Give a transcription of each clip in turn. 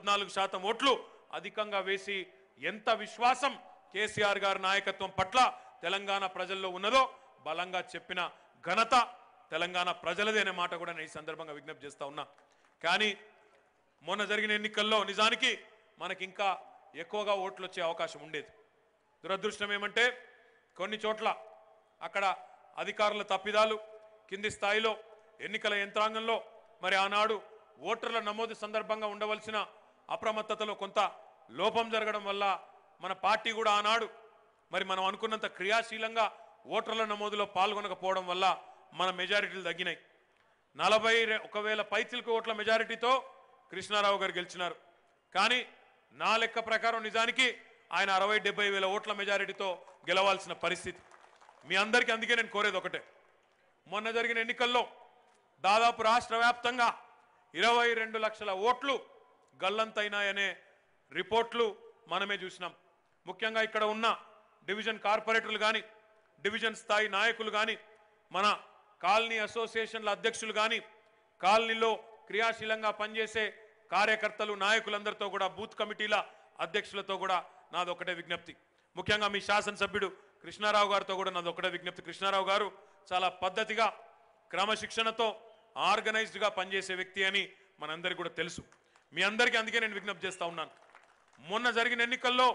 పద్నాలుగు శాతం ఓట్లు అధికంగా వేసి ఎంత విశ్వాసం కేసీఆర్ గారి నాయకత్వం పట్ల తెలంగాణ ప్రజల్లో ఉన్నదో బలంగా చెప్పిన ఘనత తెలంగాణ ప్రజలదే అనే మాట కూడా నేను ఈ సందర్భంగా విజ్ఞప్తి చేస్తా ఉన్నా కానీ మొన్న జరిగిన ఎన్నికల్లో నిజానికి మనకి ఇంకా ఎక్కువగా ఓట్లు వచ్చే అవకాశం ఉండేది దురదృష్టం ఏమంటే కొన్ని చోట్ల అక్కడ అధికారుల తప్పిదాలు కింది స్థాయిలో ఎన్నికల యంత్రాంగంలో మరి ఆనాడు ఓటర్ల నమోదు సందర్భంగా ఉండవలసిన అప్రమత్తతలో కొంత లోపం జరగడం వల్ల మన పార్టీ కూడా ఆనాడు మరి మనం అనుకున్నంత క్రియాశీలంగా ఓటర్ల నమోదులో పాల్గొనకపోవడం వల్ల మన మెజారిటీలు తగ్గినాయి నలభై రె- ఒక వేల పైచిలకు ఓట్ల మెజారిటీతో కృష్ణారావు గారు గెలిచినారు కానీ నా లెక్క ప్రకారం నిజానికి ఆయన అరవై డెబ్బై వేల ఓట్ల మెజారిటీతో గెలవాల్సిన పరిస్థితి మీ అందరికీ అందుకే నేను కోరేది ఒకటే మొన్న జరిగిన ఎన్నికల్లో దాదాపు రాష్ట్ర వ్యాప్తంగా ఇరవై రెండు లక్షల ఓట్లు గల్లంతైనాయనే రిపోర్ట్లు మనమే చూసినాం ముఖ్యంగా ఇక్కడ ఉన్న డివిజన్ కార్పొరేటర్లు కానీ డివిజన్ స్థాయి నాయకులు కానీ మన కాలనీ అసోసియేషన్ల అధ్యక్షులు కానీ కాలనీలో క్రియాశీలంగా పనిచేసే కార్యకర్తలు నాయకులందరితో కూడా బూత్ కమిటీల అధ్యక్షులతో కూడా నాది ఒకటే విజ్ఞప్తి ముఖ్యంగా మీ శాసనసభ్యుడు కృష్ణారావు గారితో కూడా నాది ఒకటే విజ్ఞప్తి కృష్ణారావు గారు చాలా పద్ధతిగా క్రమశిక్షణతో ఆర్గనైజ్డ్గా పనిచేసే వ్యక్తి అని మనందరికీ కూడా తెలుసు మీ అందరికీ అందుకే నేను విజ్ఞప్తి చేస్తా ఉన్నాను మొన్న జరిగిన ఎన్నికల్లో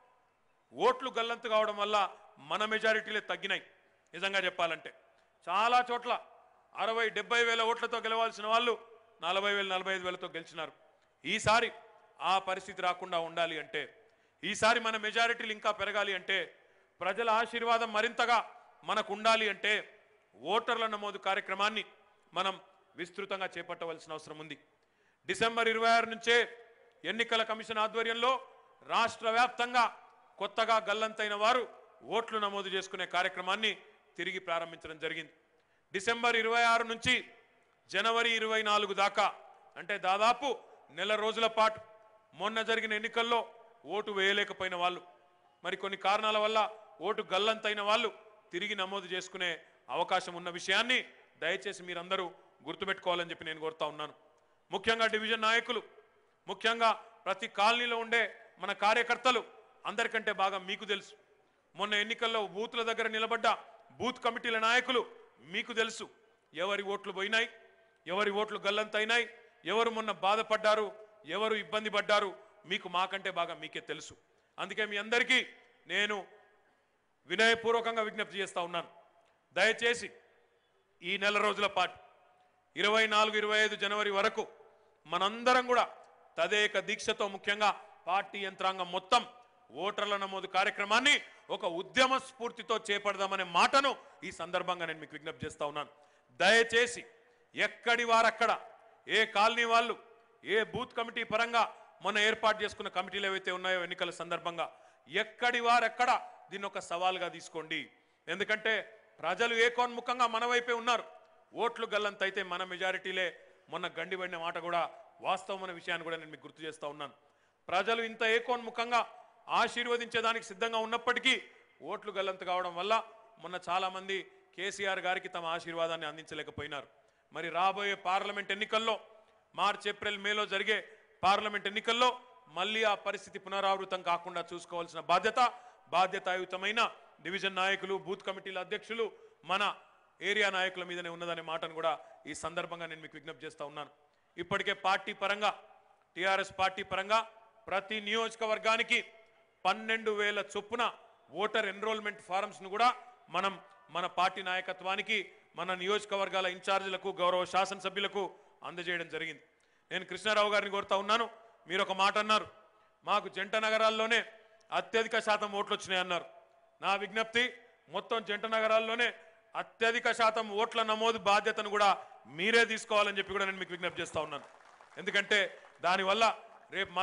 ఓట్లు గల్లంతు కావడం వల్ల మన మెజారిటీలే తగ్గినాయి నిజంగా చెప్పాలంటే చాలా చోట్ల అరవై డెబ్బై వేల ఓట్లతో గెలవాల్సిన వాళ్ళు నలభై వేలు నలభై ఐదు వేలతో గెలిచినారు ఈసారి ఆ పరిస్థితి రాకుండా ఉండాలి అంటే ఈసారి మన మెజారిటీలు ఇంకా పెరగాలి అంటే ప్రజల ఆశీర్వాదం మరింతగా మనకు ఉండాలి అంటే ఓటర్ల నమోదు కార్యక్రమాన్ని మనం విస్తృతంగా చేపట్టవలసిన అవసరం ఉంది డిసెంబర్ ఇరవై ఆరు నుంచే ఎన్నికల కమిషన్ ఆధ్వర్యంలో రాష్ట్ర వ్యాప్తంగా కొత్తగా గల్లంతైన వారు ఓట్లు నమోదు చేసుకునే కార్యక్రమాన్ని తిరిగి ప్రారంభించడం జరిగింది డిసెంబర్ ఇరవై ఆరు నుంచి జనవరి ఇరవై నాలుగు దాకా అంటే దాదాపు నెల రోజుల పాటు మొన్న జరిగిన ఎన్నికల్లో ఓటు వేయలేకపోయిన వాళ్ళు మరి కొన్ని కారణాల వల్ల ఓటు గల్లంతైన వాళ్ళు తిరిగి నమోదు చేసుకునే అవకాశం ఉన్న విషయాన్ని దయచేసి మీరందరూ గుర్తుపెట్టుకోవాలని చెప్పి నేను కోరుతా ఉన్నాను ముఖ్యంగా డివిజన్ నాయకులు ముఖ్యంగా ప్రతి కాలనీలో ఉండే మన కార్యకర్తలు అందరికంటే బాగా మీకు తెలుసు మొన్న ఎన్నికల్లో బూతుల దగ్గర నిలబడ్డ బూత్ కమిటీల నాయకులు మీకు తెలుసు ఎవరి ఓట్లు పోయినాయి ఎవరి ఓట్లు గల్లంతైనాయి ఎవరు మొన్న బాధపడ్డారు ఎవరు ఇబ్బంది పడ్డారు మీకు మాకంటే బాగా మీకే తెలుసు అందుకే మీ అందరికీ నేను వినయపూర్వకంగా విజ్ఞప్తి చేస్తా ఉన్నాను దయచేసి ఈ నెల రోజుల పాటు ఇరవై నాలుగు ఇరవై ఐదు జనవరి వరకు మనందరం కూడా తదేక దీక్షతో ముఖ్యంగా పార్టీ యంత్రాంగం మొత్తం ఓటర్ల నమోదు కార్యక్రమాన్ని ఒక ఉద్యమ స్ఫూర్తితో చేపడదామనే మాటను ఈ సందర్భంగా నేను మీకు విజ్ఞప్తి చేస్తా ఉన్నాను దయచేసి ఎక్కడి వారక్కడ ఏ కాలనీ వాళ్ళు ఏ బూత్ కమిటీ పరంగా మొన్న ఏర్పాటు చేసుకున్న కమిటీలు ఏవైతే ఉన్నాయో ఎన్నికల సందర్భంగా ఎక్కడి వారెక్కడ దీన్ని ఒక సవాల్గా తీసుకోండి ఎందుకంటే ప్రజలు ఏకోన్ముఖంగా మన వైపే ఉన్నారు ఓట్లు గల్లంతైతే మన మెజారిటీలే మొన్న గండిపడిన మాట కూడా వాస్తవమైన విషయాన్ని కూడా నేను మీకు గుర్తు చేస్తా ఉన్నాను ప్రజలు ఇంత ఏకోన్ముఖంగా ఆశీర్వదించేదానికి సిద్ధంగా ఉన్నప్పటికీ ఓట్లు గల్లంతు కావడం వల్ల మొన్న చాలా మంది కేసీఆర్ గారికి తమ ఆశీర్వాదాన్ని అందించలేకపోయినారు మరి రాబోయే పార్లమెంట్ ఎన్నికల్లో మార్చ్ ఏప్రిల్ మేలో జరిగే పార్లమెంట్ ఎన్నికల్లో మళ్ళీ ఆ పరిస్థితి పునరావృతం కాకుండా చూసుకోవాల్సిన బాధ్యత బాధ్యతాయుతమైన డివిజన్ నాయకులు బూత్ కమిటీల అధ్యక్షులు మన ఏరియా నాయకుల మీదనే ఉన్నదనే మాటను కూడా ఈ సందర్భంగా నేను మీకు విజ్ఞప్తి చేస్తా ఉన్నాను ఇప్పటికే పార్టీ పరంగా టిఆర్ఎస్ పార్టీ పరంగా ప్రతి నియోజకవర్గానికి పన్నెండు వేల చొప్పున ఓటర్ ఎన్రోల్మెంట్ ఫారమ్స్ను కూడా మనం మన పార్టీ నాయకత్వానికి మన నియోజకవర్గాల ఇన్ఛార్జీలకు గౌరవ శాసనసభ్యులకు అందజేయడం జరిగింది నేను కృష్ణారావు గారిని కోరుతా ఉన్నాను మీరు ఒక మాట అన్నారు మాకు జంట నగరాల్లోనే అత్యధిక శాతం ఓట్లు వచ్చినాయి అన్నారు నా విజ్ఞప్తి మొత్తం జంట నగరాల్లోనే అత్యధిక శాతం ఓట్ల నమోదు బాధ్యతను కూడా మీరే తీసుకోవాలని చెప్పి కూడా నేను మీకు విజ్ఞప్తి చేస్తా ఉన్నాను ఎందుకంటే దానివల్ల రేపు